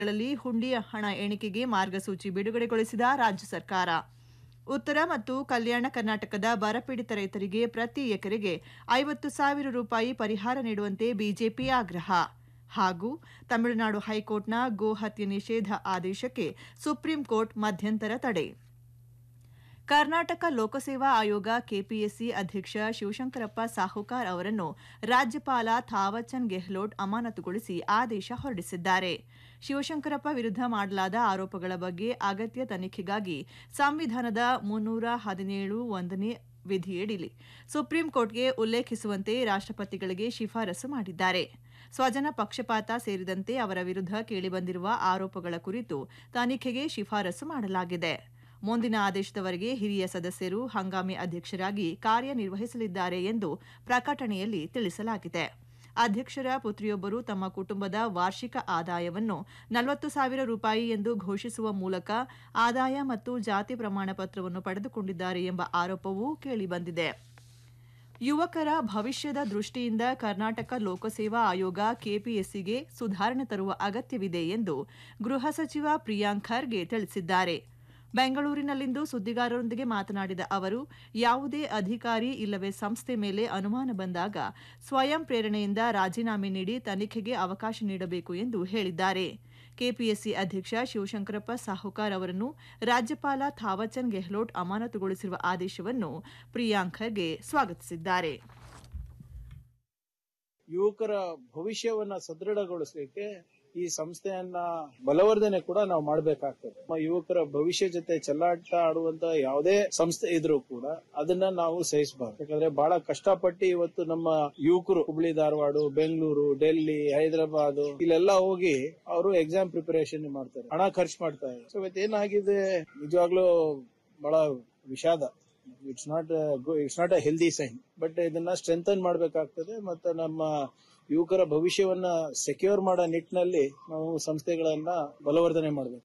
ಗಳಲ್ಲಿ ಹುಂಡಿ ಹಣ ಎಣಿಕೆಗೆ ಮಾರ್ಗಸೂಚಿ ಬಿಡುಗಡೆಗೊಳಿಸಿದ ರಾಜ್ಯ ಸರ್ಕಾರ ಉತ್ತರ ಮತ್ತು ಕಲ್ಯಾಣ ಕರ್ನಾಟಕದ ಬರಪೀಡಿತ ರೈತರಿಗೆ ಪ್ರತಿ ಎಕರೆಗೆ ಐವತ್ತು ಸಾವಿರ ರೂಪಾಯಿ ಪರಿಹಾರ ನೀಡುವಂತೆ ಬಿಜೆಪಿ ಆಗ್ರಹ ಹಾಗೂ ತಮಿಳುನಾಡು ಹೈಕೋರ್ಟ್ನ ಗೋಹತ್ಯೆ ನಿಷೇಧ ಆದೇಶಕ್ಕೆ ಸುಪ್ರೀಂ ಕೋರ್ಟ್ ಮಧ್ಯಂತರ ತಡೆ ಕರ್ನಾಟಕ ಲೋಕಸೇವಾ ಆಯೋಗ ಕೆಪಿಎಸ್ಸಿ ಅಧ್ಯಕ್ಷ ಶಿವಶಂಕರಪ್ಪ ಸಾಹುಕಾರ್ ಅವರನ್ನು ರಾಜ್ಯಪಾಲ ಥಾವರ್ಚಂದ್ ಗೆಹ್ಲೋಟ್ ಅಮಾನತುಗೊಳಿಸಿ ಆದೇಶ ಹೊರಡಿಸಿದ್ದಾರೆ ಶಿವಶಂಕರಪ್ಪ ವಿರುದ್ಧ ಮಾಡಲಾದ ಆರೋಪಗಳ ಬಗ್ಗೆ ಅಗತ್ಯ ತನಿಖೆಗಾಗಿ ಸಂವಿಧಾನದ ಮುನ್ನೂರ ಹದಿನೇಳು ಒಂದನೇ ವಿಧಿಯಡಿಲಿ ಸುಪ್ರೀಂ ಕೋರ್ಟ್ಗೆ ಉಲ್ಲೇಖಿಸುವಂತೆ ರಾಷ್ಟ್ರಪತಿಗಳಿಗೆ ಶಿಫಾರಸು ಮಾಡಿದ್ದಾರೆ ಸ್ವಜನ ಪಕ್ಷಪಾತ ಸೇರಿದಂತೆ ಅವರ ವಿರುದ್ಧ ಕೇಳಿಬಂದಿರುವ ಆರೋಪಗಳ ಕುರಿತು ತನಿಖೆಗೆ ಶಿಫಾರಸು ಮಾಡಲಾಗಿದೆ ಮುಂದಿನ ಆದೇಶದವರೆಗೆ ಹಿರಿಯ ಸದಸ್ಯರು ಹಂಗಾಮಿ ಅಧ್ಯಕ್ಷರಾಗಿ ಕಾರ್ಯನಿರ್ವಹಿಸಲಿದ್ದಾರೆ ಎಂದು ಪ್ರಕಟಣೆಯಲ್ಲಿ ತಿಳಿಸಲಾಗಿದೆ ಅಧ್ಯಕ್ಷರ ಪುತ್ರಿಯೊಬ್ಬರು ತಮ್ಮ ಕುಟುಂಬದ ವಾರ್ಷಿಕ ಆದಾಯವನ್ನು ನಲವತ್ತು ಸಾವಿರ ರೂಪಾಯಿ ಎಂದು ಘೋಷಿಸುವ ಮೂಲಕ ಆದಾಯ ಮತ್ತು ಜಾತಿ ಪ್ರಮಾಣ ಪತ್ರವನ್ನು ಪಡೆದುಕೊಂಡಿದ್ದಾರೆ ಎಂಬ ಆರೋಪವೂ ಕೇಳಿಬಂದಿದೆ ಯುವಕರ ಭವಿಷ್ಯದ ದೃಷ್ಟಿಯಿಂದ ಕರ್ನಾಟಕ ಲೋಕಸೇವಾ ಆಯೋಗ ಕೆಪಿಎಸ್ಸಿಗೆ ಸುಧಾರಣೆ ತರುವ ಅಗತ್ಯವಿದೆ ಎಂದು ಗೃಹ ಸಚಿವ ಪ್ರಿಯಾಂಕ್ ಖರ್ಗೆ ತಿಳಿಸಿದ್ದಾರೆ ಬೆಂಗಳೂರಿನಲ್ಲಿಂದು ಸುದ್ದಿಗಾರರೊಂದಿಗೆ ಮಾತನಾಡಿದ ಅವರು ಯಾವುದೇ ಅಧಿಕಾರಿ ಇಲ್ಲವೇ ಸಂಸ್ಥೆ ಮೇಲೆ ಅನುಮಾನ ಬಂದಾಗ ಸ್ವಯಂ ಪ್ರೇರಣೆಯಿಂದ ರಾಜೀನಾಮೆ ನೀಡಿ ತನಿಖೆಗೆ ಅವಕಾಶ ನೀಡಬೇಕು ಎಂದು ಹೇಳಿದ್ದಾರೆ ಕೆಪಿಎಸ್ಸಿ ಅಧ್ಯಕ್ಷ ಶಿವಶಂಕರಪ್ಪ ಸಾಹುಕಾರ್ ಅವರನ್ನು ರಾಜ್ಯಪಾಲ ಥಾವರ್ಚಂದ್ ಗೆಹ್ಲೋಟ್ ಅಮಾನತುಗೊಳಿಸಿರುವ ಆದೇಶವನ್ನು ಪ್ರಿಯಾಂಕ್ ಖರ್ಗೆ ಸ್ವಾಗತಿಸಿದ್ದಾರೆ ಯುವಕರ ಭವಿಷ್ಯವನ್ನ ಸದೃಢಗೊಳಿಸಲಿಕ್ಕೆ ಈ ಸಂಸ್ಥೆಯನ್ನ ಬಲವರ್ಧನೆ ಕೂಡ ನಾವು ಮಾಡಬೇಕಾಗ್ತದೆ ನಮ್ಮ ಯುವಕರ ಭವಿಷ್ಯ ಜೊತೆ ಚೆಲ್ಲಾಟ ಆಡುವಂತ ಯಾವುದೇ ಸಂಸ್ಥೆ ಇದ್ರೂ ಕೂಡ ಅದನ್ನ ನಾವು ಸಹಿಸಬಾರ್ದು ಯಾಕಂದ್ರೆ ಬಹಳ ಕಷ್ಟಪಟ್ಟು ಇವತ್ತು ನಮ್ಮ ಯುವಕರು ಹುಬ್ಳಿ ಧಾರವಾಡ ಬೆಂಗಳೂರು ಡೆಲ್ಲಿ ಹೈದರಾಬಾದ್ ಇಲ್ಲೆಲ್ಲ ಹೋಗಿ ಅವರು ಎಕ್ಸಾಮ್ ಪ್ರಿಪರೇಷನ್ ಮಾಡ್ತಾರೆ ಹಣ ಖರ್ಚು ಮಾಡ್ತಾರೆ ಸೊ ಇವತ್ತು ಏನಾಗಿದೆ ನಿಜವಾಗ್ಲೂ ಬಹಳ ವಿಷಾದ it's not it's not a healthy sign but ಇದನ್ನ ಸ್ಟ್ರೆಂಥನ್ ಮಾಡಬೇಕಾಗ್ತದೆ ಮತ್ತೆ ನಮ್ಮ ಯುವಕರ ಭವಿಷ್ಯವನ್ನ ಸೆಕ್ಯೂರ್ ಮಾಡೋ ನಿಟ್ಟಿನಲ್ಲಿ ನಾವು ಸಂಸ್ಥೆಗಳನ್ನ ಬಲವರ್ಧನೆ ಮಾಡಬೇಕು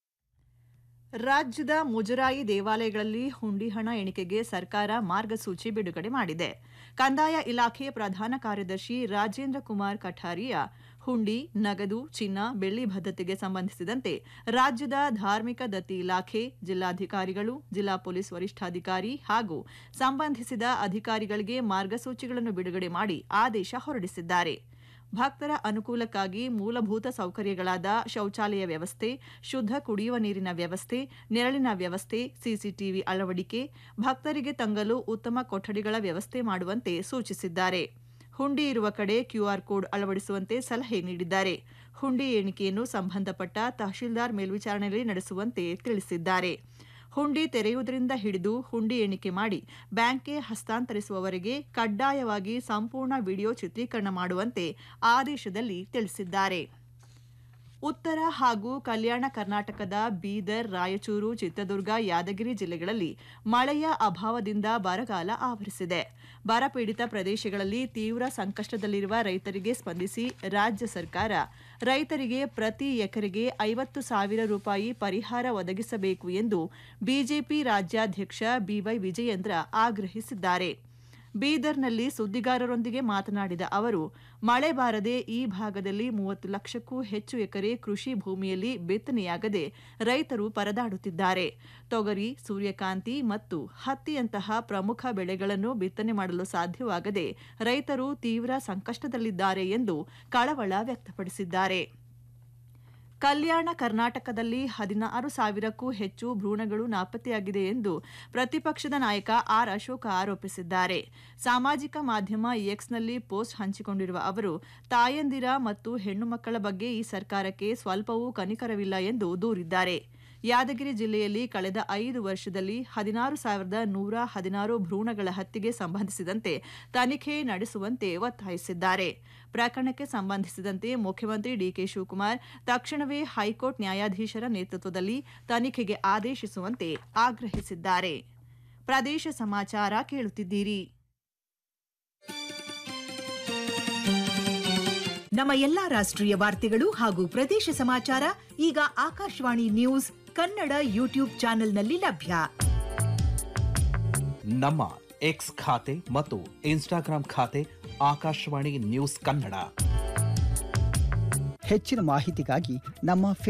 ರಾಜ್ಯದ ಮುಜರಾಯಿ ದೇವಾಲಯಗಳಲ್ಲಿ ಹುಂಡಿ ಹಣ ಎಣಿಕೆಗೆ ಸರ್ಕಾರ ಮಾರ್ಗಸೂಚಿ ಬಿಡುಗಡೆ ಮಾಡಿದೆ ಕಂದಾಯ ಇಲಾಖೆ ಪ್ರಧಾನ ಕಾರ್ಯದರ್ಶಿ ರಾಜೇಂದ್ರ ಕುಮಾರ್ ಕಠಾರಿಯ ಹುಂಡಿ ನಗದು ಚಿನ್ನ ಬೆಳ್ಳಿ ಭದ್ರತೆಗೆ ಸಂಬಂಧಿಸಿದಂತೆ ರಾಜ್ಯದ ಧಾರ್ಮಿಕ ದತ್ತಿ ಇಲಾಖೆ ಜಿಲ್ಲಾಧಿಕಾರಿಗಳು ಜಿಲ್ಲಾ ಪೊಲೀಸ್ ವರಿಷ್ಠಾಧಿಕಾರಿ ಹಾಗೂ ಸಂಬಂಧಿಸಿದ ಅಧಿಕಾರಿಗಳಿಗೆ ಮಾರ್ಗಸೂಚಿಗಳನ್ನು ಬಿಡುಗಡೆ ಮಾಡಿ ಆದೇಶ ಹೊರಡಿಸಿದ್ದಾರೆ ಭಕ್ತರ ಅನುಕೂಲಕ್ಕಾಗಿ ಮೂಲಭೂತ ಸೌಕರ್ಯಗಳಾದ ಶೌಚಾಲಯ ವ್ಯವಸ್ಥೆ ಶುದ್ಧ ಕುಡಿಯುವ ನೀರಿನ ವ್ಯವಸ್ಥೆ ನೆರಳಿನ ವ್ಯವಸ್ಥೆ ಸಿಸಿಟಿವಿ ಅಳವಡಿಕೆ ಭಕ್ತರಿಗೆ ತಂಗಲು ಉತ್ತಮ ಕೊಠಡಿಗಳ ವ್ಯವಸ್ಥೆ ಮಾಡುವಂತೆ ಸೂಚಿಸಿದ್ದಾರೆ ಹುಂಡಿ ಇರುವ ಕಡೆ ಕ್ಯೂಆರ್ ಕೋಡ್ ಅಳವಡಿಸುವಂತೆ ಸಲಹೆ ನೀಡಿದ್ದಾರೆ ಹುಂಡಿ ಎಣಿಕೆಯನ್ನು ಸಂಬಂಧಪಟ್ಟ ತಹಶೀಲ್ದಾರ್ ಮೇಲ್ವಿಚಾರಣೆಯಲ್ಲಿ ನಡೆಸುವಂತೆ ತಿಳಿಸಿದ್ದಾರೆ ಹುಂಡಿ ತೆರೆಯುವುದರಿಂದ ಹಿಡಿದು ಹುಂಡಿ ಎಣಿಕೆ ಮಾಡಿ ಬ್ಯಾಂಕ್ಗೆ ಹಸ್ತಾಂತರಿಸುವವರೆಗೆ ಕಡ್ಡಾಯವಾಗಿ ಸಂಪೂರ್ಣ ವಿಡಿಯೋ ಚಿತ್ರೀಕರಣ ಮಾಡುವಂತೆ ಆದೇಶದಲ್ಲಿ ತಿಳಿಸಿದ್ದಾರೆ ಉತ್ತರ ಹಾಗೂ ಕಲ್ಯಾಣ ಕರ್ನಾಟಕದ ಬೀದರ್ ರಾಯಚೂರು ಚಿತ್ರದುರ್ಗ ಯಾದಗಿರಿ ಜಿಲ್ಲೆಗಳಲ್ಲಿ ಮಳೆಯ ಅಭಾವದಿಂದ ಬರಗಾಲ ಆವರಿಸಿದೆ ಬರಪೀಡಿತ ಪ್ರದೇಶಗಳಲ್ಲಿ ತೀವ್ರ ಸಂಕಷ್ಟದಲ್ಲಿರುವ ರೈತರಿಗೆ ಸ್ಪಂದಿಸಿ ರಾಜ್ಯ ಸರ್ಕಾರ ರೈತರಿಗೆ ಪ್ರತಿ ಎಕರೆಗೆ ಐವತ್ತು ಸಾವಿರ ರೂಪಾಯಿ ಪರಿಹಾರ ಒದಗಿಸಬೇಕು ಎಂದು ಬಿಜೆಪಿ ರಾಜ್ಯಾಧ್ಯಕ್ಷ ಬಿವೈ ವಿಜಯೇಂದ್ರ ಆಗ್ರಹಿಸಿದ್ದಾರೆ ಬೀದರ್ನಲ್ಲಿ ಸುದ್ದಿಗಾರರೊಂದಿಗೆ ಮಾತನಾಡಿದ ಅವರು ಮಳೆ ಬಾರದೆ ಈ ಭಾಗದಲ್ಲಿ ಮೂವತ್ತು ಲಕ್ಷಕ್ಕೂ ಹೆಚ್ಚು ಎಕರೆ ಕೃಷಿ ಭೂಮಿಯಲ್ಲಿ ಬಿತ್ತನೆಯಾಗದೆ ರೈತರು ಪರದಾಡುತ್ತಿದ್ದಾರೆ ತೊಗರಿ ಸೂರ್ಯಕಾಂತಿ ಮತ್ತು ಹತ್ತಿಯಂತಹ ಪ್ರಮುಖ ಬೆಳೆಗಳನ್ನು ಬಿತ್ತನೆ ಮಾಡಲು ಸಾಧ್ಯವಾಗದೆ ರೈತರು ತೀವ್ರ ಸಂಕಷ್ಟದಲ್ಲಿದ್ದಾರೆ ಎಂದು ಕಳವಳ ವ್ಯಕ್ತಪಡಿಸಿದ್ದಾರೆ ಕಲ್ಯಾಣ ಕರ್ನಾಟಕದಲ್ಲಿ ಹದಿನಾರು ಸಾವಿರಕ್ಕೂ ಹೆಚ್ಚು ಭ್ರೂಣಗಳು ನಾಪತ್ತೆಯಾಗಿದೆ ಎಂದು ಪ್ರತಿಪಕ್ಷದ ನಾಯಕ ಆರ್ ಅಶೋಕ ಆರೋಪಿಸಿದ್ದಾರೆ ಸಾಮಾಜಿಕ ಮಾಧ್ಯಮ ಎಕ್ಸ್ನಲ್ಲಿ ಪೋಸ್ಟ್ ಹಂಚಿಕೊಂಡಿರುವ ಅವರು ತಾಯಂದಿರ ಮತ್ತು ಹೆಣ್ಣು ಮಕ್ಕಳ ಬಗ್ಗೆ ಈ ಸರ್ಕಾರಕ್ಕೆ ಸ್ವಲ್ಪವೂ ಕನಿಕರವಿಲ್ಲ ಎಂದು ದೂರಿದ್ದಾರೆ ಯಾದಗಿರಿ ಜಿಲ್ಲೆಯಲ್ಲಿ ಕಳೆದ ಐದು ವರ್ಷದಲ್ಲಿ ಹದಿನಾರು ಸಾವಿರದ ನೂರ ಹದಿನಾರು ಭ್ರೂಣಗಳ ಹತ್ಯೆಗೆ ಸಂಬಂಧಿಸಿದಂತೆ ತನಿಖೆ ನಡೆಸುವಂತೆ ಒತ್ತಾಯಿಸಿದ್ದಾರೆ ಪ್ರಕರಣಕ್ಕೆ ಸಂಬಂಧಿಸಿದಂತೆ ಮುಖ್ಯಮಂತ್ರಿ ಡಿಕೆ ಶಿವಕುಮಾರ್ ತಕ್ಷಣವೇ ಹೈಕೋರ್ಟ್ ನ್ಯಾಯಾಧೀಶರ ನೇತೃತ್ವದಲ್ಲಿ ತನಿಖೆಗೆ ಆದೇಶಿಸುವಂತೆ ಆಗ್ರಹಿಸಿದ್ದಾರೆ ಪ್ರದೇಶ ಸಮಾಚಾರ ಕೇಳುತ್ತಿದ್ದೀರಿ ನಮ್ಮ ಎಲ್ಲಾ ರಾಷ್ಟ್ರೀಯ ವಾರ್ತೆಗಳು ಹಾಗೂ ಪ್ರದೇಶ ಸಮಾಚಾರ ಈಗ ಆಕಾಶವಾಣಿ ನ್ಯೂಸ್ ಕನ್ನಡ ಯೂಟ್ಯೂಬ್ ಚಾನೆಲ್ನಲ್ಲಿ ಲಭ್ಯ ನಮ್ಮ ಎಕ್ಸ್ ಖಾತೆ ಮತ್ತು ಇನ್ಸ್ಟಾಗ್ರಾಂ ಖಾತೆ ಆಕಾಶವಾಣಿ ನ್ಯೂಸ್ ಕನ್ನಡ ಹೆಚ್ಚಿನ ಮಾಹಿತಿಗಾಗಿ ನಮ್ಮ